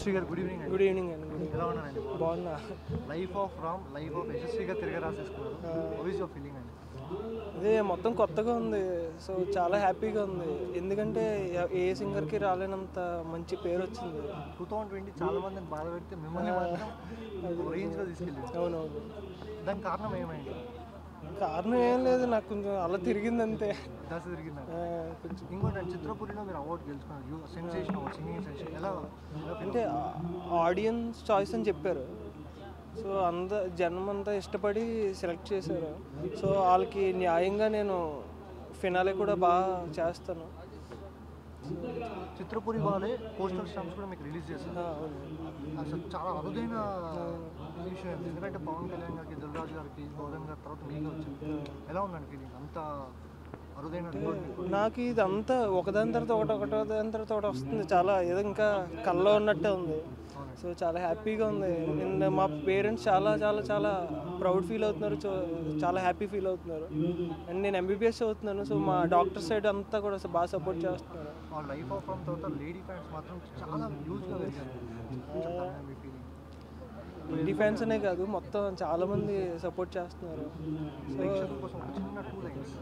Yashasvi garu good evening good evening అండి good evening ఎలా ఉన్నారండి బాగున్నా life of Ram life of యశస్విగా తిరగ రాసేసుకున్నారు హౌ ఇస్ యువర్ ఫీలింగ్ అండి అదే మొత్తం కొత్తగా ఉంది సో చాలా హ్యాపీగా ఉంది ఎందుకంటే ఎ- ఏ సింగర్కి రాలేనంత మంచి పేరు వచ్చింది టూ థౌసండ్ ట్వంటీ చాలా మందిని బాధ పెడితే మిమ్మల్ని మాత్రం రేంజ్లో తీసుకెళ్ళింది అవునవును దానికి కారణం ఏమైంది కారణం ఏం లేదు నాకు కొంచెం అలా తిరిగింది అంతే దశ తిరిగింది ఆ, కొంచెం ఇంకోటి చిత్రపురిలో మీరు అవార్డు గెలుచుకున్నారు you sensation award singing sensation ఎలా ఎలా feel అంటే ఆడియన్స్ చాయిస్ అని చెప్పారు సో అంద జనం అంతా ఇష్టపడి సెలెక్ట్ చేశారు సో వాళ్ళకి న్యాయంగా నేను ఫినాలే కూడా బాగా చేస్తాను చిత్రపురి వాళ్ళే పోస్టల్ స్టాంప్స్ కూడా మీకు రిలీజ్ చేశారు ఆ, అవును అసలు చాలా అరుదైన విషయం ఇది. ఎందుకంటే పవన్ కళ్యాణ్ గారికి దిల్రాజు గారికి గౌతమ్ గారి తర్వాత మీకు వచ్చింది ఎలా ఉందండి ఫీలింగ్ అంత అరుదైన రికార్డ్ మీకు నాకు ఇదంతా ఒకదాని తర్వాత ఒకటి ఒకటో దాని తర్వాత ఒకటి వస్తుంది చాలా ఏదో ఇంకా కల్లో ఉన్నట్టే ఉంది సో చాలా హ్యాపీగా ఉంది అండ్ మా పేరెంట్స్ చాలా చాలా చాలా ప్రౌడ్ ఫీల్ అవుతున్నారు సో చాలా హ్యాపీ ఫీల్ అవుతున్నారు అండ్ నేను ఎంబీబీఎస్ అవుతున్నాను సో మా డాక్టర్ సైడ్ అంతా కూడా బాగా సపోర్ట్ చేస్తున్నారు ఆ లైఫ్ ఆఫ్ ఫ్రమ్ తర్వాత లేడీ ఫ్యాన్స్ మాత్రం చాలా హ్యూజ్గా పెరిగారు చెప్తాను మీ ఫీలింగ్ లేడీ ఫ్యాన్స్ అనే కాదు మొత్తం చాలా మంది సపోర్ట్ చేస్తున్నారు ప్రేక్షకుల కోసం ఒక చిన్న టూ లైన్స్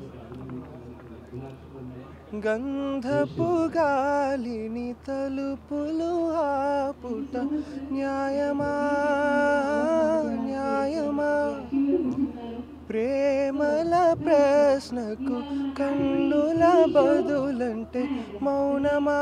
గంధపు గాలిని తలుపులు ఆపుట న్యాయమా న్యాయమా ప్రేమల ప్రశ్నకు కన్నుల బదులంటే మౌనమా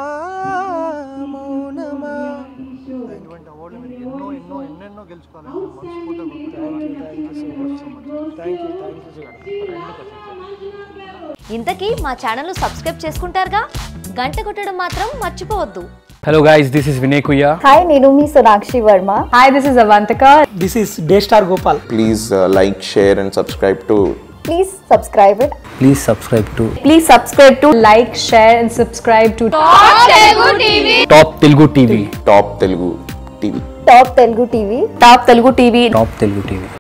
మౌనమా ఇటువంటి అవార్డులు మీరు ఎన్నో ఎన్నో ఎన్నెన్నో గెలుచుకోవాలని మనస్ఫూర్తిగా కోరుకుంటున్నాను. Thank you thank you thank you ఇంతకీ మా ఛానల్ను సబ్స్క్రైబ్ చేసుకుంటారుగా గంట కొట్టడం మాత్రం మర్చిపోవద్దు Hello guys, this is Vinay Kuya. Hi నేను మీ Sonakshi Varma hi this is Avantika This is Daystar Gopal. please uh, like share and subscribe to please subscribe it Please subscribe to please subscribe to like share and subscribe to Top Telugu TV. top telugu tv top Telugu TV top Telugu TV Top Telugu TV.